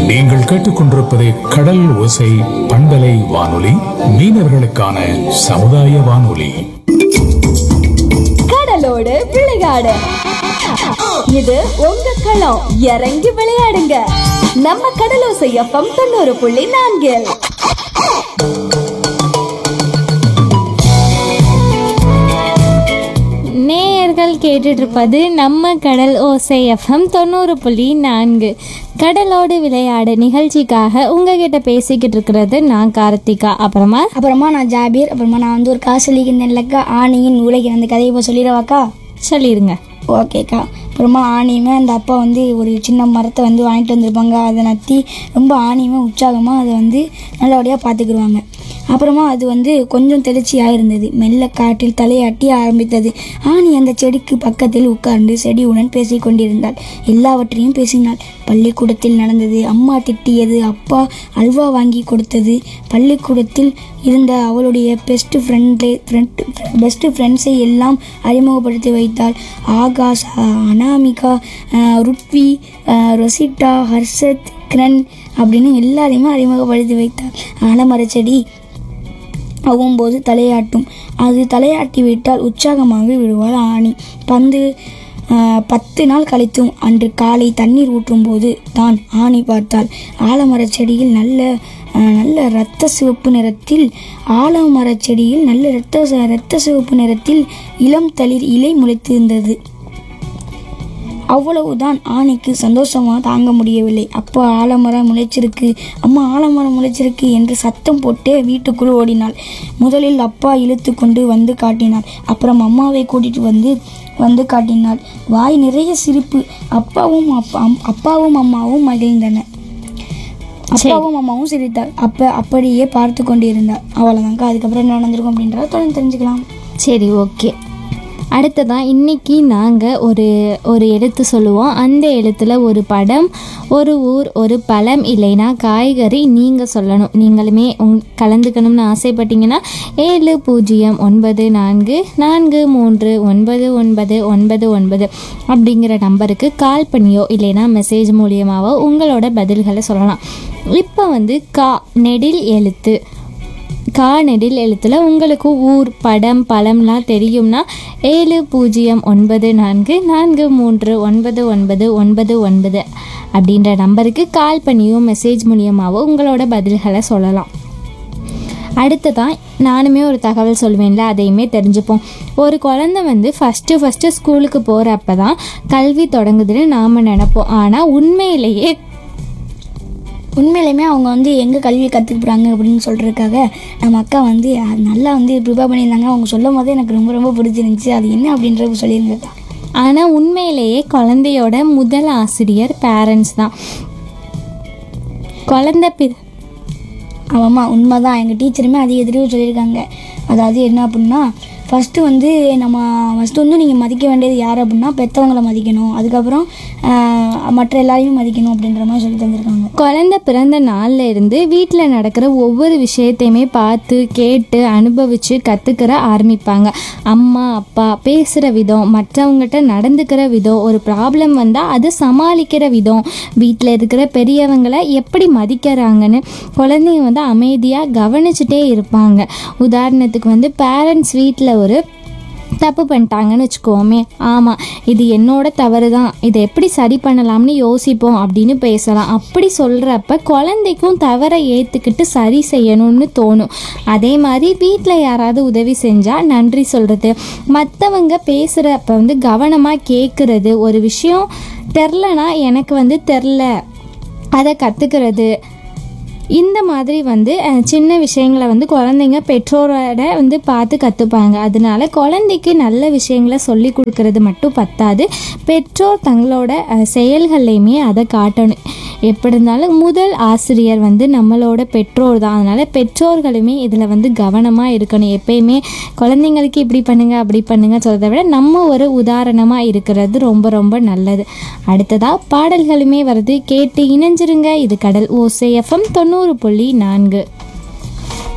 நீங்கள் கேட்டுக்கொண்டிருப்பது கடல் ஓசை பண்பலை வானொலி மீனவர்களுக்கான சமுதாய வானொலி கடலோடு விளையாடு இது உங்க களம் இறங்கி விளையாடுங்க நம்ம கடலோசை எஃப்எம் தொண்ணூறு புள்ளி நான்கில் நேயர்கள் கேட்டுட்டு இருப்பது நம்ம கடல் ஓசை எஃப்எம் தொண்ணூறு புள்ளி நான்கு கடலோடு விளையாடு நிகழ்ச்சிக்காக உங்ககிட்ட பேசிக்கிட்டு இருக்கிறது நான் கார்த்திகா அப்புறமா அப்புறமா நான் ஜாபீர் அப்புறமா நான் வந்து ஒரு காசு சொல்லியிருந்தேன்லக்கா ஆணியின் உலகின் அந்த கதையை இப்போ சொல்லிடவாக்கா சொல்லிடுங்க ஓகேக்கா அப்புறமா ஆணியுமே அந்த அப்பா வந்து ஒரு சின்ன மரத்தை வந்து வாங்கிட்டு வந்திருப்பாங்க அதை நத்தி ரொம்ப ஆணியுமே உற்சாகமாக அதை வந்து நல்லபடியாக பார்த்துக்கிடுவாங்க அப்புறமா அது வந்து கொஞ்சம் தெளிச்சியாக இருந்தது மெல்ல காற்றில் தலையாட்டி ஆரம்பித்தது ஆணி அந்த செடிக்கு பக்கத்தில் உட்கார்ந்து செடியுடன் பேசிக் கொண்டிருந்தாள் எல்லாவற்றையும் பேசினாள் பள்ளிக்கூடத்தில் நடந்தது அம்மா திட்டியது அப்பா அல்வா வாங்கி கொடுத்தது பள்ளிக்கூடத்தில் இருந்த அவளுடைய பெஸ்ட் ஃப்ரெண்டை ஃப்ரெண்ட் பெஸ்ட் ஃப்ரெண்ட்ஸை எல்லாம் அறிமுகப்படுத்தி வைத்தாள் ஆகாஷ் அஹ், அனாமிகா அஹ், ருத்வி அஹ், ரொசிட்டா ஹர்ஷத் கிரண் அப்படின்னு எல்லாரையுமே அறிமுகப்படுத்தி வைத்தாள் ஆலமரச் செடி அவ்வம்போது தலையாட்டும் அது தலையாட்டி விட்டால் உற்சாகமாக விடுவாள் ஆணி பந்து ஆஹ், பத்து நாள் கழித்தும் அன்று காலை தண்ணீர் ஊற்றும் போது தான் ஆணி பார்த்தாள் ஆலமரச் செடியில் நல்ல ஆஹ், நல்ல இரத்த சிவப்பு நிறத்தில் ஆலமரச் செடியில் நல்ல இரத்த இரத்த சிவப்பு நிறத்தில் இளம் தளிர் இலை முளைத்திருந்தது அவ்வளவுதான் ஆணைக்கு சந்தோஷமா தாங்க முடியவில்லை அப்பா ஆலமரம் முளைச்சிருக்கு அம்மா ஆலமரம் முளைச்சிருக்கு என்று சத்தம் போட்டே வீட்டுக்குள் ஓடினாள் முதலில் அப்பா இழுத்து கொண்டு வந்து காட்டினார் அப்புறம் அம்மாவை கூட்டிட்டு வந்து வந்து காட்டினாள் வாய் நிறைய சிரிப்பு அப்பாவும் அப்பா அம்- அப்பாவும் அம்மாவும் மகிழ்ந்தனர் அப்பாவும் அம்மாவும் சிரித்தார் அப்ப அப்படியே பார்த்து கொண்டிருந்தார் அவ்வளோதாங்க்கா அதுக்கப்புறம் என்ன நடந்திருக்கும் அப்படின்றத தொடர்ந்து தெரிஞ்சுக்கலாம் சரி ஓகே அடுத்ததான் இன்னைக்கு நாங்கள் ஒரு ஒரு எழுத்து சொல்லுவோம் அந்த எழுத்தில் ஒரு படம் ஒரு ஊர் ஒரு பழம் இல்லைன்னா காய்கறி நீங்கள் சொல்லணும் நீங்களுமே உங் கலந்துக்கணும்னு ஆசைப்பட்டீங்கன்னா ஏழு பூஜ்ஜியம் ஒன்பது நான்கு நான்கு மூன்று ஒன்பது ஒன்பது ஒன்பது ஒன்பது அப்படிங்கிற நம்பருக்கு கால் பண்ணியோ இல்லைன்னா மெசேஜ் மூலியமாவோ உங்களோட பதில்களை சொல்லலாம் இப்போ வந்து கா நெடில் எழுத்து கா நெடில் எழுத்தில் உங்களுக்கு ஊர் படம் பழம்லாம் தெரியும்னா ஏழு பூஜ்ஜியம் ஒன்பது நான்கு நான்கு மூன்று ஒன்பது ஒன்பது ஒன்பது ஒன்பது அப்படின்ற நம்பருக்கு கால் பண்ணியோ மெசேஜ் மூலியமாவோ உங்களோட பதில்களை சொல்லலாம் அடுத்ததான் நானுமே ஒரு தகவல் சொல்லுவேன்ல அதையுமே தெரிஞ்சுப்போம் ஒரு குழந்தை வந்து ஃபஸ்ட்டு ஃபஸ்ட்டு ஸ்கூலுக்கு போகிறப்ப தான் கல்வி தொடங்குதுன்னு நாம் நினைப்போம் ஆனால் உண்மையிலேயே உண்மையிலுமே அவங்க வந்து எங்கே கல்வி கற்றுக்க போகிறாங்க அப்படின்னு சொல்கிறதுக்காக நம்ம அக்கா வந்து அது நல்லா வந்து ப்ரிப்பேர் பண்ணியிருந்தாங்க அவங்க சொல்லும் போதே எனக்கு ரொம்ப ரொம்ப பிடிச்சிருந்துச்சி அது என்ன அப்படின்றது சொல்லியிருந்தேன் ஆனால் உண்மையிலேயே குழந்தையோட முதல் ஆசிரியர் பேரண்ட்ஸ் தான் குழந்தை பி ஆமாம்மா உண்மைதான் எங்கள் டீச்சருமே அதிக தடவை சொல்லியிருக்காங்க அதாவது என்ன அப்படின்னா ஃபஸ்ட்டு வந்து நம்ம ஃபஸ்ட்டு வந்து நீங்கள் மதிக்க வேண்டியது யார் அப்படின்னா பெற்றவங்கள மதிக்கணும் அதுக்கப்புறம் ஆஹ், மற்ற எல்லாரையும் மதிக்கணும் அப்படின்ற மாதிரி சொல்லி தந்திருக்காங்க குழந்தை பிறந்த நாள்ல இருந்து வீட்டில் நடக்கிற ஒவ்வொரு விஷயத்தையுமே பார்த்து கேட்டு அனுபவித்து கற்றுக்கிற ஆரம்பிப்பாங்க அம்மா அப்பா பேசுகிற விதம் மற்றவங்ககிட்ட நடந்துக்கிற விதம் ஒரு ப்ராப்ளம் வந்தால் அதை சமாளிக்கிற விதம் வீட்டில் இருக்கிற பெரியவங்களை எப்படி மதிக்கிறாங்கன்னு குழந்தைங்க வந்து அமைதியாக கவனிச்சுட்டே இருப்பாங்க உதாரணத்துக்கு வந்து பேரண்ட்ஸ் வீட்டில் ஒரு தப்பு பண்ணிட்டாங்கன்னு வச்சுக்கோமே ஆமாம் இது என்னோட தவறு தான் இதை எப்படி சரி பண்ணலாம்னு யோசிப்போம் அப்படின்னு பேசலாம் அப்படி சொல்கிறப்ப குழந்தைக்கும் தவறை ஏற்றுக்கிட்டு சரி செய்யணும்னு தோணும் அதே மாதிரி வீட்டில் யாராவது உதவி செஞ்சால் நன்றி சொல்கிறது மற்றவங்க பேசுகிறப்ப வந்து கவனமாக கேட்குறது ஒரு விஷயம் தெரிலனா எனக்கு வந்து தெரில அதை கற்றுக்கிறது இந்த மாதிரி வந்து அஹ், சின்ன விஷயங்களை வந்து குழந்தைங்க பெற்றோரோட வந்து பார்த்து கற்றுப்பாங்க அதனால குழந்தைக்கு நல்ல விஷயங்களை சொல்லி கொடுக்கறது மட்டும் பத்தாது பெற்றோர் தங்களோட அஹ், செயல்கள்லையுமே அதை காட்டணும் எப்படி இருந்தாலும் முதல் ஆசிரியர் வந்து நம்மளோட பெற்றோர் தான் அதனால பெற்றோர்களுமே இதில் வந்து கவனமாக இருக்கணும் எப்பயுமே குழந்தைங்களுக்கு இப்படி பண்ணுங்க அப்படி பண்ணுங்க சொல்கிறத விட நம்ம ஒரு உதாரணமாக இருக்கிறது ரொம்ப ரொம்ப நல்லது அடுத்ததாக பாடல்களுமே வருது கேட்டு இணைஞ்சிருங்க இது கடல் ஓசை எஃப்எம் தொண்ணூறு புள்ளி நான்கு